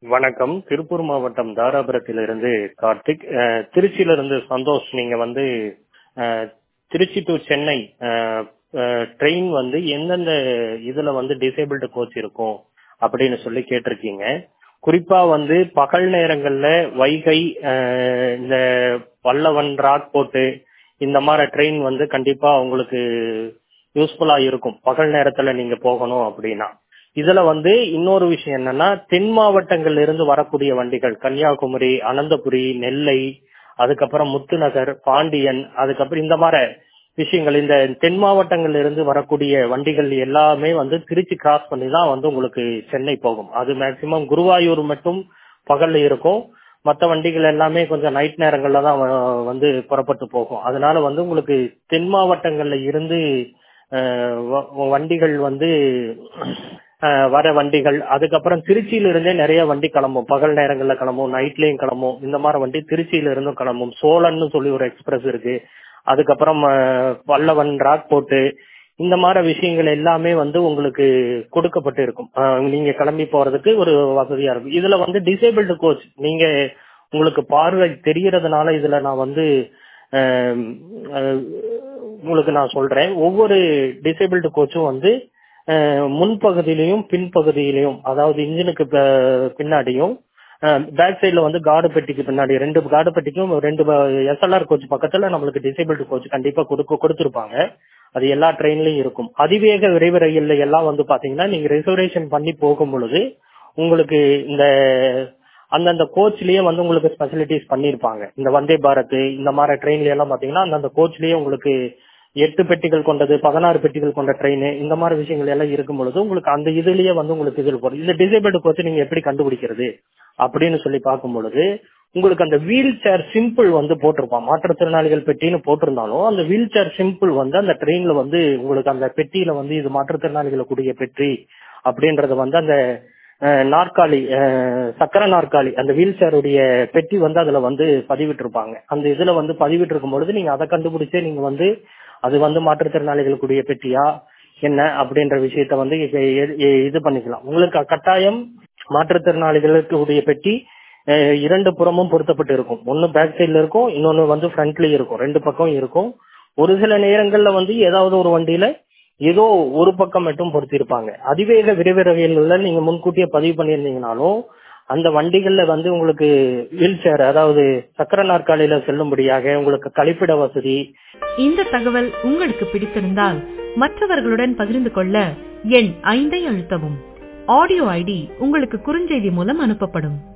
வணக்கம் திருப்பூர் மாவட்டம் தாராபுரத்திலிருந்து கார்த்திக் அஹ், திருச்சியிலிருந்து சந்தோஷ் நீங்க வந்து அஹ், திருச்சி டு சென்னை ட்ரெயின் வந்து எந்தெந்த இதுல வந்து டிசேபிள்டு கோச் இருக்கும் அப்படின்னு சொல்லி கேட்டிருக்கீங்க குறிப்பா வந்து பகல் நேரங்கள்ல வைகை அஹ், இந்த பல்லவன் ராக்போர்ட் இந்த மாதிரி ட்ரெயின் வந்து கண்டிப்பா உங்களுக்கு யூஸ்ஃபுல்லா இருக்கும் பகல் நேரத்துல நீங்க போகணும் அப்படின்னா இதுல வந்து இன்னொரு விஷயம் என்னன்னா தென் மாவட்டங்கள்ல இருந்து வரக்கூடிய வண்டிகள் கன்னியாகுமரி அனந்தபுரி நெல்லை அதுக்கப்புறம் முத்துநகர் பாண்டியன் அதுக்கப்புறம் இந்த மாதிரி விஷயங்கள் இந்த தென் மாவட்டங்கள்ல இருந்து வரக்கூடிய வண்டிகள் எல்லாமே வந்து திருச்சி கிராஸ் பண்ணி தான் வந்து உங்களுக்கு சென்னை போகும் அது மேக்சிமம் குருவாயூர் மட்டும் பகல்ல இருக்கும் மற்ற வண்டிகள் எல்லாமே கொஞ்சம் நைட் நேரங்கள்ல தான் வ- வந்து புறப்பட்டு போகும் அதனால வந்து உங்களுக்கு தென் மாவட்டங்கள்ல இருந்து அஹ், வ- வண்டிகள் வந்து அஹ், வர வண்டிகள் அதுக்கப்புறம் திருச்சியில இருந்தே நிறைய வண்டி கிளம்பும் பகல் நேரங்கள்ல கிளம்பும் நைட்லயும் கிளம்பும் இந்த மாதிரி வண்டி திருச்சியில இருந்தும் கிளம்பும் சோழன்னு சொல்லி ஒரு எக்ஸ்பிரஸ் இருக்கு அதுக்கப்புறம் அஹ், பல்லவன் ராக்போர்ட் இந்த மாதிரி விஷயங்கள் எல்லாமே வந்து உங்களுக்கு கொடுக்கப்பட்டு இருக்கும் அஹ், நீங்க கிளம்பி போறதுக்கு ஒரு வசதியா இருக்கும் இதுல வந்து டிசேபிள்டு கோச் நீங்க உங்களுக்கு பார்வை தெரியறதுனால இதுல நான் வந்து அஹ், அஹ், உங்களுக்கு நான் சொல்றேன் ஒவ்வொரு டிசேபிள்டு கோச்சும் வந்து அஹ், முன்பகுதியிலையும் பின்பகுதியிலையும் அதாவது இன்ஜினுக்கு ப- பின்னாடியும் பேக் சைடுல வந்து கார்டு பெட்டிக்கு பின்னாடி ரெண்டு கார்டு பெட்டிக்கும் ரெண்டு எஸ்எல்ஆர் கோச் பக்கத்துல நம்மளுக்கு டிசேபிள்டு கோச் கண்டிப்பா கொடுக்க கொடுத்துருப்பாங்க அது எல்லா ட்ரெயின்லயும் இருக்கும் அதிவேக விரைவு ரயில்ல எல்லாம் வந்து பாத்தீங்கன்னா நீங்க ரிசர்வேஷன் பண்ணி போகும் பொழுது உங்களுக்கு இந்த அந்தந்த கோச்லயே வந்து உங்களுக்கு ஸ்பெசிலிட்டிஸ் பண்ணிருப்பாங்க இந்த வந்தே பாரத் இந்த மாதிரி ட்ரெயின்ல எல்லாம் பாத்தீங்கன்னா அந்தந்த கோச்லயே உங்களுக்கு எட்டு பெட்டிகள் கொண்டது பதினாறு பெட்டிகள் கொண்ட ட்ரெயின் இந்த மாதிரி விஷயங்கள் எல்லாம் இருக்கும் பொழுது உங்களுக்கு அந்த இதுலயே வந்து உங்களுக்கு இதில் போடும் இந்த டிசேபிள்டு கோச் நீங்க எப்படி கண்டுபிடிக்கிறது அப்படின்னு சொல்லி பார்க்கும் பொழுது உங்களுக்கு அந்த வீல் சேர் சிம்பிள் வந்து போட்டிருப்பான் மாற்றுத்திறனாளிகள் பெட்டின்னு போட்டிருந்தாலும் அந்த வீல் சேர் சிம்பிள் வந்து அந்த ட்ரெயின்ல வந்து உங்களுக்கு அந்த பெட்டியில வந்து இது மாற்றுத்திறனாளிகளுக்குரிய பெட்டி அப்படின்றது வந்து அந்த அஹ், நாற்காலி அஹ், சக்கர நாற்காலி அந்த வீல் சேருடைய பெட்டி வந்து அதுல வந்து பதிவிட்டிருப்பாங்க அந்த இதுல வந்து பதிவிட்டிருக்கும் பொழுது நீங்க அதை கண்டுபிடிச்சே நீங்க வந்து அது வந்து மாற்றுத்திறனாளிகளுக்குரிய பெட்டியா என்ன அப்படின்ற விஷயத்த வந்து இது- இது- இது பண்ணிக்கலாம் உங்களுக்கு கட்டாயம் மாற்றுத்திறனாளிகளுக்கு உடைய பெட்டி அஹ், இரண்டு புறமும் பொருத்தப்பட்டு இருக்கும் ஒன்னு பேக் சைடுல இருக்கும் இன்னொன்னு வந்து ஃப்ரண்ட்லயும் இருக்கும் ரெண்டு பக்கம் இருக்கும் ஒரு சில நேரங்கள்ல வந்து ஏதாவது ஒரு வண்டியில ஏதோ ஒரு பக்கம் மட்டும் பொருத்திருப்பாங்க அதிவேக விரைவு ரயில்கள்ல நீங்க முன்கூட்டியே பதிவு பண்ணியிருந்தீங்கனாலும் அந்த வண்டிகள்ல வந்து உங்களுக்கு வீல் சேர் அதாவது சக்கர நாற்காலியில செல்லும்படியாக உங்களுக்கு கழிப்பிட வசதி இந்த தகவல் உங்களுக்கு பிடித்திருந்தால் மற்றவர்களுடன் பகிர்ந்து கொள்ள எண் ஐந்தை அழுத்தவும் ஆடியோ ஐடி உங்களுக்கு குறுஞ்செய்தி மூலம் அனுப்பப்படும்